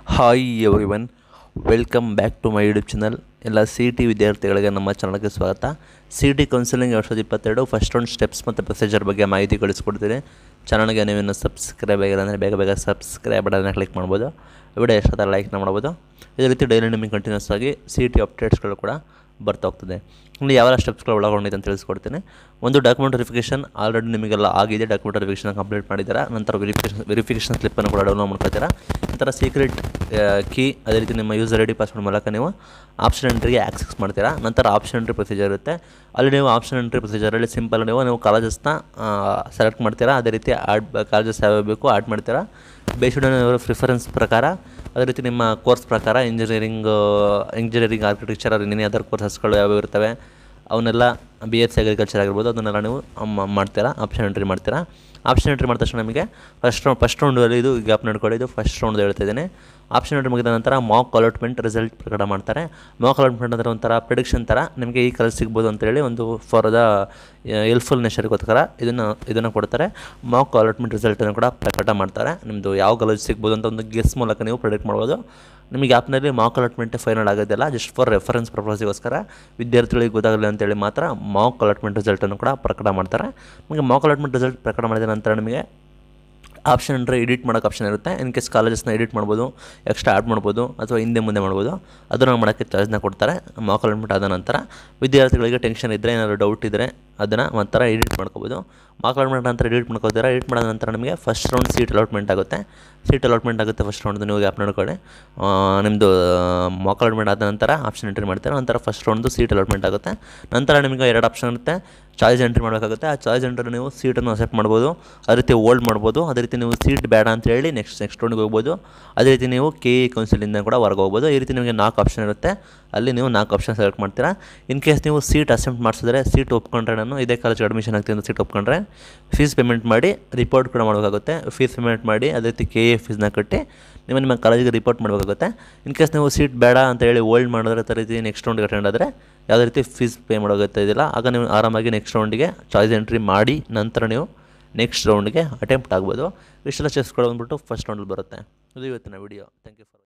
hi everyone welcome back to my YouTube channel ಎಲ್ಲ C T ವಿದ್ಯಾರ್ಥಿಗಳಿಗೆ ನಮ್ಮ ಚಾನಲ್ಗೆ ಸ್ವಾಗತ ಸಿ ಟಿ ಕೌನ್ಸಿಲಿಂಗ್ ಎರಡು ಸಾವಿರದ ಇಪ್ಪತ್ತೆರಡು ಫಸ್ಟ್ ಒಂದು ಸ್ಟೆಪ್ಸ್ ಮತ್ತು ಪ್ರೊಸೀಜರ್ ಬಗ್ಗೆ ಮಾಹಿತಿ ಕಳಿಸ್ಕೊಡ್ತೀನಿ ಚಾನಲ್ಗೆ ನೀವೇನು ಸಬ್ಸ್ಕ್ರೈಬ್ ಆಗಿಲ್ಲ ಅಂದರೆ ಬೇಗ ಬೇಗ ಸಬ್ಸ್ಕ್ರೈಬ್ ಬಟನ್ನ ಕ್ಲಿಕ್ ಮಾಡ್ಬೋದು ವಿಡಿಯೋ ಎಷ್ಟಾದ ಲೈಕ್ನ ಮಾಡ್ಬೋದು ಇದೇ ರೀತಿ ಡೈಲಿ ನಿಮಗೆ ಕಂಟಿನ್ಯೂಸ್ ಆಗಿ ಸಿ ಟಿ ಅಪ್ಡೇಟ್ಸ್ಗಳು ಕೂಡ ಬರ್ತಾ ಹೋಗ್ತದೆ ಇಲ್ಲಿ ಯಾವೆಲ್ಲ ಸ್ಟೆಪ್ಸ್ಗಳು ಒಳಗೊಂಡಿದೆ ಅಂತ ತಿಳಿಸ್ಕೊಡ್ತೀನಿ ಒಂದು ಡಾಕ್ಯುಮೆಂಟ್ ವೆರಿಫಿಕೇಷನ್ ಆಲ್ರೆಡಿ ನಿಮಗೆಲ್ಲ ಆಗಿದೆ ಡಾಕ್ಯುಮೆಂಟ್ ವೆರಿಫಿಕೇಷನ್ ಕಂಪ್ಲೀಟ್ ಮಾಡಿದ್ದೀರಾ ನಂತರ ವೆರಿಫಿಕೇಷನ್ ವೆರಿಫಿಕೇಷನ್ ಸ್ಲಿಪ್ಪನ್ನು ಕೂಡ ಡೌನ್ಲೋಡ್ ಮಾಡ್ಕೊತೀರಾ ನಂತರ ಸೀಕ್ರೆಟ್ ಕೀ ಅದೇ ರೀತಿ ನಿಮ್ಮ ಯೂಸರ್ ಐ ಡಿ ಪಾಸ್ವರ್ಡ್ ಮೂಲಕ ನೀವು ಆಪ್ಷನ್ ಎಂಟ್ರಿಗೆ ಆಕ್ಸೆಸ್ ಮಾಡ್ತೀರಾ ನಂತರ ಆಪ್ಷನ್ ಎಂಟ್ರಿ ಪ್ರೊಸೀಜರ್ ಇರುತ್ತೆ ಅಲ್ಲಿ ನೀವು ಆಪ್ಷನ್ ಎಂಟ್ರಿ ಪ್ರೊಸೀಜರಲ್ಲಿ ಸಿಂಪಲ್ ನೀವು ನೀವು ಕಾಲೇಜಸ್ನ ಸೆಲೆಕ್ಟ್ ಮಾಡ್ತೀರಾ ಅದೇ ರೀತಿ ಆಡ್ ಕಾಲೇಜಸ್ ಯಾವ್ಯಾವ ಬೇಕು ಆಡ್ ಮಾಡ್ತೀರಾ ಬೇಸ್ಡ್ ಆನ್ ಅವರ ಪ್ರಿಫರೆನ್ಸ್ ಪ್ರಕಾರ ಅದೇ ರೀತಿ ನಿಮ್ಮ ಕೋರ್ಸ್ ಪ್ರಕಾರ ಇಂಜಿನಿಯರಿಂಗ್ ಇಂಜಿನಿಯರಿಂಗ್ ಆರ್ಕಿಟೆಕ್ಚರ್ ಅವ್ರ ಇನ್ನೇನು ಅದರ್ ಕೋರ್ಸಸ್ಗಳು ಯಾವ್ಯಾವ ಇರ್ತವೆ ಅವನ್ನೆಲ್ಲ ಬಿ ಎಸ್ ಸಿ ಅಗ್ರಿಕಲ್ಚರ್ ಆಗಿರ್ಬೋದು ಅದನ್ನೆಲ್ಲ ನೀವು ಮ- ಮಾಡ್ತೀರಾ ಆಪ್ಷನ್ ಎಂಟ್ರಿ ಮಾಡ್ತೀರಾ ಆಪ್ಷನ್ ಎಂಟ್ರಿ ಮಾಡಿದ ತಕ್ಷಣ ನಮಗೆ ಫಸ್ಟ್ ರೌಂಡ್ ಫಸ್ಟ್ ರೌಂಡಲ್ಲಿ ಇದು ಗ್ಯಾಪ್ ನಡ್ಕೊಳ್ಳಿ ಇದು ಫಸ್ಟ್ ರೌಂಡ್ ಹೇಳ್ತಾ ಇದ್ದೀನಿ ಆಪ್ಷನ್ ಎಂಟ್ರಿ ಮುಗಿದ ನಂತರ ಮಾಕ್ ಅಲಾಟ್ಮೆಂಟ್ ರಿಸಲ್ಟ್ ಪ್ರಕಟ ಮಾಡ್ತಾರೆ ಮಾಕ್ ಅಲಾಟ್ಮೆಂಟ್ ಅಂದರೆ ಒಂಥರ ಪ್ರಿಡಿಕ್ಷನ್ ಥರ ನಿಮಗೆ ಈ ಕಲರ್ ಸಿಗ್ಬೋದು ಅಂತೇಳಿ ಒಂದು ಫಾರ್ ದ ಎಲ್ಫುಲ್ ನೇಚರ್ಗೋಸ್ಕರ ಇದನ್ನು ಇದನ್ನು ಕೊಡ್ತಾರೆ ಮಾಕ್ ಅಲಾಟ್ಮೆಂಟ್ ರಿಸಲ್ಟನ್ನು ಕೂಡ ಪ್ರಕಟ ಮಾಡ್ತಾರೆ ನಿಮ್ಮದು ಯಾವ ಕಾಲೇಜ್ ಸಿಗ್ಬೋದು ಅಂತ ಒಂದು ಗೆಸ್ ಮೂಲಕ ನೀವು ಪ್ರಿಡಿಕ್ಟ್ ಮಾಡ್ಬೋದು ನಿಮಗೆ ಆ್ಯಪ್ನಲ್ಲಿ ಮಾಕ್ ಅಲಾಟ್ಮೆಂಟ್ ಫೈನಲ್ ಆಗೋದಿಲ್ಲ ಜಸ್ಟ್ ಫಾರ್ ರೆಫರೆನ್ಸ್ ಪರ್ಪಸ್ಗೋಸ್ಕರ ವಿದ್ಯಾರ್ಥಿಗಳಿಗೆ ಗೊತ್ತಾಗಲಿ ಅಂತೇಳಿ ಮಾತ್ರ ಮಾಕ್ ಅಲಾಟ್ಮೆಂಟ್ ರಿಸಲ್ಟನ್ನು ಕೂಡ ಪ್ರಕಟ ಮಾಡ್ತಾರೆ ನಿಮಗೆ ಮಾಕ್ ಅಲಾಟ್ಮೆಂಟ್ ರಿಸಲ್ಟ್ ಪ್ರಕಟ ಮಾಡಿದ ನಂತರ ನಿಮಗೆ ಆಪ್ಷನ್ ಅಂದರೆ ಎಡಿಟ್ ಮಾಡೋಕೆ ಆಪ್ಷನ್ ಇರುತ್ತೆ ಇನ್ ಕೇಸ್ ಕಾಲೇಜಸ್ನ ಎಡಿಟ್ ಮಾಡ್ಬೋದು ಎಕ್ಸ್ಟ್ರಾ ಆ್ಯಡ್ ಮಾಡ್ಬೋದು ಅಥವಾ ಹಿಂದೆ ಮುಂದೆ ಮಾಡ್ಬೋದು ಅದನ್ನು ಮಾಡೋಕ್ಕೆ ಚಾರ್ಜ್ನ ಕೊಡ್ತಾರೆ ಮಾಕ್ ಅಲಾಟ್ಮೆಂಟ್ ಆದ ನಂತರ ವಿದ್ಯಾರ್ಥಿಗಳಿಗೆ ಟೆನ್ಷನ್ ಇದ್ದರೆ ಏನಾದರೂ ಡೌಟ್ ಇದ್ದರೆ ಅದನ್ನು ಒಂಥರ ಎಡಿಟ್ ಮಾಡ್ಕೋಬೋದು ಮಾಕ್ ಅಲಾಟ್ಮೆಂಟ್ ನಂತರ ಎಡಿಟ್ ಮಾಡ್ಕೋತೀರಾ ಎಡಿಟ್ ಮಾಡಿದ ನಂತರ ನಿಮಗೆ ಫಸ್ಟ್ ರೌಂಡ್ ಸೀಟ್ ಅಲಾಟ್ಮೆಂಟ್ ಆಗುತ್ತೆ ಸೀಟ್ ಅಲಾಟ್ಮೆಂಟ್ ಆಗುತ್ತೆ ಫಸ್ಟ್ ರೌಂಡ್ ನೀವು ಆ್ಯಪ್ ನೋಡ್ಕೊಳ್ಳಿ ಆ, ನಿಮ್ಮದು ಮಾಕ್ ಅಲಾಟ್ಮೆಂಟ್ ಆದ ನಂತರ ಆಪ್ಷನ್ ಎಂಟ್ರಿ ಮಾಡ್ತೀರಾ ನಂತರ ಫಸ್ಟ್ ರೌಂಡ್ದು ಸೀಟ್ ಅಲಾಟ್ಮೆಂಟ್ ಆಗುತ್ತೆ ನಂತರ ನಿಮಗೆ ಎರಡು ಆಪ್ಷನ್ ಇರುತ್ತೆ ಚಾಯ್ಸ್ ಎಂಟ್ರಿ ಮಾಡಬೇಕಾಗುತ್ತೆ ಆ ಚಾಯ್ಸ್ ಎಂಟ್ರಿ ನೀವು ಸೀಟನ್ನು ಅಕ್ಸೆಪ್ಟ್ ಮಾಡ್ಬೋದು ಅದೇ ರೀತಿ ಹೋಲ್ಡ್ ಮಾಡ್ಬೋದು ಅದೇ ರೀತಿ ನೀವು ಸೀಟ್ ಬೇಡ ಅಂತ ಹೇಳಿ ನೆಕ್ಸ್ಟ್ ನೆಕ್ಸ್ಟ್ ರೌಂಡ್ಗೆ ಹೋಗ್ಬೋದು ಅದೇ ರೀತಿ ನೀವು ಕೆ ಇ ಕೌನ್ಸಿಲಿಂದ ಕೂಡ ಹೊರಗೆ ಹೋಗ್ಬೋದು ಈ ರೀತಿ ನಿಮಗೆ ನಾಲ್ಕು ಆಪ್ಷನ್ ಇರುತ್ತೆ ಅಲ್ಲಿ ನೀವು ನಾಲ್ಕು ಆಪ್ಷನ್ ಸೆಲೆಕ್ಟ್ ಮಾಡ್ತೀರಾ ಇನ್ ಕೇಸ್ ನೀವು ಸೀಟ್ ಅಸೆಂಪ್ಟ್ ಮಾಡಿಸಿದ್ರೆ ಸೀಟ್ ಒಪ್ಕೊಂಡ್ರೆ ನಾನು ಇದೇ ಕಾಲೇಜ್ಗೆ ಅಡ್ಮಿಷನ್ ಆಗ್ತೀನಿ ಅಂತ ಸೀಟ್ ಒಪ್ಕೊಂಡ್ರೆ ಫೀಸ್ ಪೇಮೆಂಟ್ ಮಾಡಿ ರಿಪೋರ್ಟ್ ಕೂಡ ಮಾಡಬೇಕಾಗುತ್ತೆ ಫೀಸ್ ಪೇಮೆಂಟ್ ಮಾಡಿ ಅದೇ ರೀತಿ ಕೆ ಎ ಫೀಸ್ನ ಕಟ್ಟಿ ನೀವು ನಿಮ್ಮ ಕಾಲೇಜಿಗೆ ರಿಪೋರ್ಟ್ ಮಾಡಬೇಕಾಗುತ್ತೆ ಇನ್ ಕೇಸ್ ನೀವು ಸೀಟ್ ಬೇಡ ಅಂತ ಹೇಳಿ ಹೋಲ್ಡ್ ಮಾಡಿದ್ರೆ ಅದೇ ರೀತಿ ನೆಕ್ಸ್ಟ್ ರೌಂಡ್ಗೆ ಅಟೆಂಡ್ ಆದರೆ ಯಾವುದೇ ರೀತಿ ಫೀಸ್ ಪೇ ಮಾಡೋಗೋತ್ತಿದ್ದಿಲ್ಲ ಆಗ ನೀವು ಆರಾಮಾಗಿ ನೆಕ್ಸ್ಟ್ ರೌಂಡಿಗೆ ಚಾಯ್ಸ್ ಎಂಟ್ರಿ ಮಾಡಿ ನಂತರ ನೀವು ನೆಕ್ಸ್ಟ್ ರೌಂಡ್ಗೆ ಅಟೆಂಪ್ಟ್ ಆಗ್ಬೋದು ಇಷ್ಟೆಲ್ಲ ಚೆಸ್ಗಳು ಬಂದ್ಬಿಟ್ಟು ಫಸ್ಟ್ ರೌಂಡಲ್ಲಿ ಬರುತ್ತೆ ಇದು ಇವತ್ತಿನ ವಿಡಿಯೋ ಥ್ಯಾಂಕ್ ಯು ಫಾರ್